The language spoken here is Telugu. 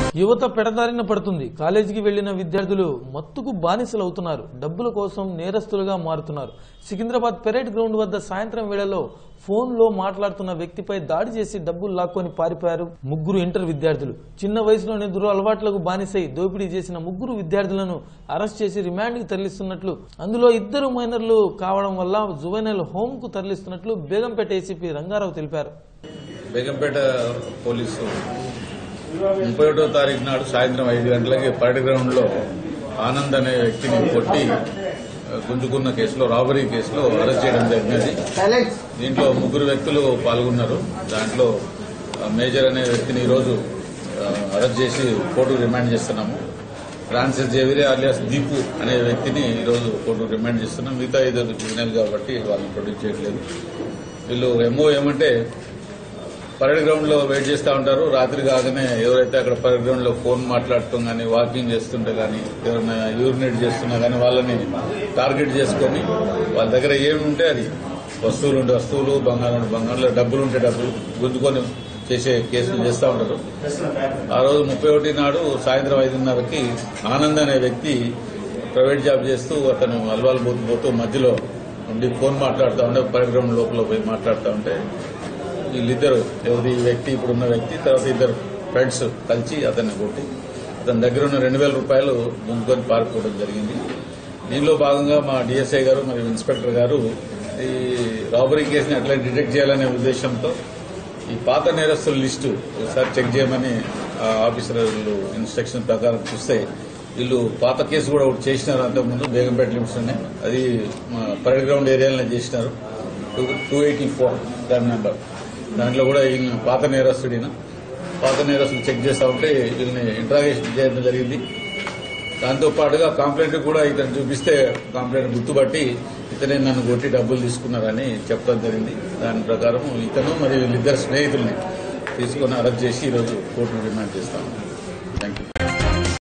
యువత పెడదారిన పడుతుంది కాలేజీకి వెళ్లిన విద్యార్థులు మత్తుకు బానిసలు అవుతున్నారు డబ్బుల కోసం నేరస్తులుగా మారుతున్నారు సికింద్రాబాద్ పెరేడ్ గ్రౌండ్ వద్ద సాయంత్రం వేళలో ఫోన్ లో మాట్లాడుతున్న వ్యక్తిపై దాడి చేసి డబ్బులు లాక్కొని పారిపోయారు ముగ్గురు ఇంటర్ విద్యార్థులు చిన్న వయసులోనే దురు అలవాట్లకు బానిసై దోపిడీ చేసిన ముగ్గురు విద్యార్థులను అరెస్ట్ చేసి రిమాండ్కి తరలిస్తున్నట్లు అందులో ఇద్దరు మైనర్లు కావడం వల్ల జువెనల్ హోమ్ కు తరలిస్తున్నట్లు బేగంపేట ఏసీపీ రంగారావు తెలిపారు బేగంపేట పోలీసు ముప్పై ఒకటో తారీఖు నాడు సాయంత్రం ఐదు గంటలకి పరేడ్ గ్రౌండ్ లో ఆనంద్ అనే వ్యక్తిని కొట్టి ఆ, గుంజుకున్న కేసులో రాబరీ కేసులో అరెస్ట్ చేయడం జరిగినది దీంట్లో ముగ్గురు వ్యక్తులు పాల్గొన్నారు దాంట్లో ఆ, మేజర్ అనే వ్యక్తిని ఈరోజు ఆ, అరెస్ట్ చేసి కోర్టు రిమాండ్ చేస్తున్నాము ఫ్రాన్సిస్ జేవిరే అలియాస్ దీపు అనే వ్యక్తిని ఈరోజు కోర్టు రిమాండ్ చేస్తున్నాం మిగతా ఇద్దరు జూనియర్ కాబట్టి వాళ్ళని ప్రొడ్యూస్ చేయట్లేదు వీళ్ళు ఎంఓ ఏమంటే పరేడ్ గ్రౌండ్ లో వెయిట్ చేస్తూ ఉంటారు రాత్రి కాగానే ఎవరైతే అక్కడ పరేడ్ గ్రౌండ్ లో ఫోన్ మాట్లాడుతూ కానీ వాకింగ్ చేస్తుంటే కానీ ఎవరైనా యూరినేట్ చేస్తున్నా కానీ వాళ్ళని టార్గెట్ చేసుకొని వాళ్ళ దగ్గర ఏమి ఉంటే అది వస్తువులు ఉంటే వస్తువులు బంగారం ఉంటే బంగారంలో డబ్బులు ఉంటే డబ్బులు గుంజుకొని చేసే కేసులు చేస్తూ ఉంటారు ఆ రోజు ముప్పై ఒకటి నాడు సాయంత్రం ఐదున్నరకి ఆనంద్ అనే వ్యక్తి ప్రైవేట్ జాబ్ చేస్తూ అతను అల్వాల్ పోతూ పోతూ మధ్యలో ఉండి ఫోన్ మాట్లాడుతూ ఉంటే పరేడ్ గ్రౌండ్ లోపల పోయి మాట్లాడుతూ ఉంటే వీళ్ళిద్దరు ఎవరి వ్యక్తి ఇప్పుడున్న వ్యక్తి తర్వాత ఇద్దరు ఫ్రెండ్స్ కలిసి అతన్ని కొట్టి అతని దగ్గర ఉన్న రెండు వేల రూపాయలు గుంజుకొని పారిపోవడం జరిగింది దీనిలో భాగంగా మా డిఎస్ఐ గారు మరియు ఇన్స్పెక్టర్ గారు ఈ రాబరీ కేసుని ఎట్లా డిటెక్ట్ చేయాలనే ఉద్దేశంతో ఈ పాత నేరస్తుల లిస్టు ఒకసారి చెక్ చేయమని ఆ ఆఫీసర్లు ఇన్స్ట్రక్షన్ ప్రకారం చూస్తే వీళ్ళు పాత కేసు కూడా ఒకటి చేసినారు అంతకుముందు బేగంపేట లిమిట్స్లోనే అది మా పరేడ్ గ్రౌండ్ ఏరియాలో చేసినారు టూ ఎయిటీ ఫోర్ దాని నెంబర్ దాంట్లో కూడా ఈయన పాత నేరస్తుడిన పాత నేరస్తులు చెక్ చేస్తా ఉంటే వీళ్ళని ఇంట్రాగేషన్ చేయడం జరిగింది దాంతో పాటుగా కంప్లైంట్ కూడా ఇతను చూపిస్తే కంప్లైంట్ గుర్తుపట్టి ఇతనే నన్ను కొట్టి డబ్బులు తీసుకున్నారని చెప్పడం జరిగింది దాని ప్రకారం ఇతను మరియు వీళ్ళిద్దరు స్నేహితుల్ని తీసుకొని అరెస్ట్ చేసి ఈరోజు కోర్టును రిమాండ్ చేస్తాము